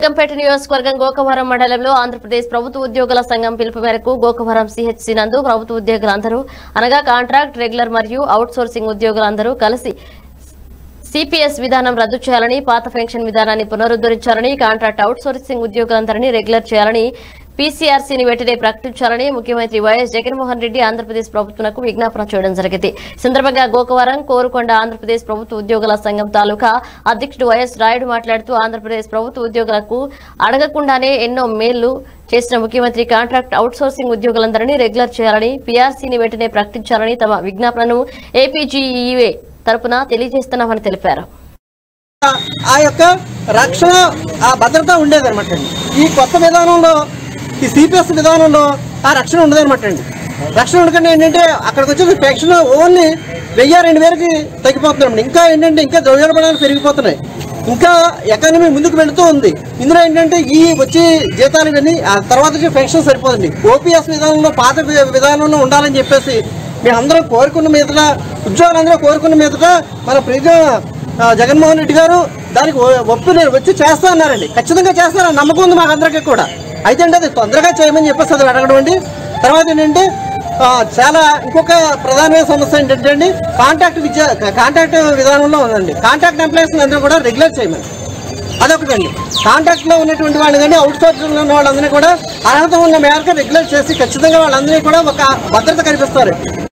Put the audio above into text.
బేగంపేట నియోజకవర్గం గోకవరం మండలంలో ఆంధ్రప్రదేశ్ ప్రభుత్వ ఉద్యోగుల సంఘం పిలుపు మేరకు గోకవరం సిహెచ్సి నందు ప్రభుత్వ ఉద్యోగులందరూ అనగా కాంట్రాక్ట్ రెగ్యులర్ మరియు అవుట్ సోర్సింగ్ ఉద్యోగులందరూ కలిసి సిపిఎస్ విధానం రద్దు చేయాలని పాత పెన్షన్ విధానాన్ని పునరుద్ధరించాలని కాంట్రాక్ట్ అవుట్ సోర్సింగ్ ఉద్యోగులందరినీ రెగ్యులర్ చేయాలని పీసీఆర్సీని వెంటనే ప్రకటించాలని ముఖ్యమంత్రి వైఎస్ జగన్మోహన్ రెడ్డి ఆంధ్రప్రదేశ్ ప్రభుత్వంకు విజ్ఞాపన చేయడం జరిగింది ఈ సందర్భంగా గోకవరం కోరుకొండ ఆంధ్రప్రదేశ్ ప్రభుత్వ ఉద్యోగుల సంఘం తాలూకా అధ్యక్షుడు వైఎస్ రాయుడు మాట్లాడుతూ ఆంధ్రప్రదేశ్ ప్రభుత్వ ఉద్యోగులకు అడగకుండానే ఎన్నో మేళ్లు చేసిన ముఖ్యమంత్రి కాంట్రాక్ట్ అవుట్ సోర్సింగ్ ఉద్యోగులందరినీ రెగ్యులర్ చేయాలని పీఆర్సీని వెంటనే ప్రకటించాలని తమ విజ్ఞాపనను ఏపీజీఈఏ తరపున తెలియజేస్తున్నామని తెలిపారు ఆ యొక్క రక్షణ ఆ భద్రత ఉండేదన్నమాట అండి ఈ కొత్త విధానంలో ఈ సిపిఎస్ విధానంలో ఆ రక్షణ ఉండదన్నమాట అండి రక్షణ ఉండకుండా ఏంటంటే అక్కడికి వచ్చే పెన్షన్ ఓన్లీ వెయ్యి రెండు వేలకి తగ్గిపోతున్నాయండి ఇంకా ఏంటంటే ఇంకా ద్రవ్యోల్బణాలు పెరిగిపోతున్నాయి ఇంకా ఎకానమీ ముందుకు వెళుతూ ఉంది ఇందులో ఏంటంటే ఈ వచ్చే జీతాలు ఇవన్నీ ఆ తర్వాత వచ్చే పెన్షన్ సరిపోతుంది ఓపీఎస్ విధానంలో పాత వి- విధానంలో ఉండాలని చెప్పేసి మేమందరం కోరుకున్న మీదట ఉద్యోగులందరూ కోరుకున్న మీదట మన ప్రీత ఆ, జగన్మోహన్ రెడ్డి గారు దానికి ఒ- ఒప్పు నేను వచ్చి చేస్తా అన్నారండి ఖచ్చితంగా చేస్తారని నమ్మకం ఉంది మాకందరికీ కూడా అయితే అంటే అది తొందరగా చేయమని చెప్పేసి అది అడగడం అండి తర్వాత ఏంటంటే ఆ, చాలా ఇంకొక ప్రధానమైన సమస్య ఏంటంటే అండి కాంట్రాక్ట్ విద్య కాంట్రాక్ట్ విధానంలో ఉందండి కాంట్రాక్ట్ ఎంప్లాయీస్ అందరూ కూడా రెగ్యులర్ చేయమని అదొకటండి కాంట్రాక్ట్ లో ఉన్నటువంటి వాళ్ళు కానీ అవుట్ సోర్సింగ్ లో ఉన్న వాళ్ళందరినీ కూడా అర్హత ఉన్న మేరకు రెగ్యులర్ చేసి ఖచ్చితంగా వాళ్ళందరినీ కూడా ఒక భద్రత కల్పిస్తారు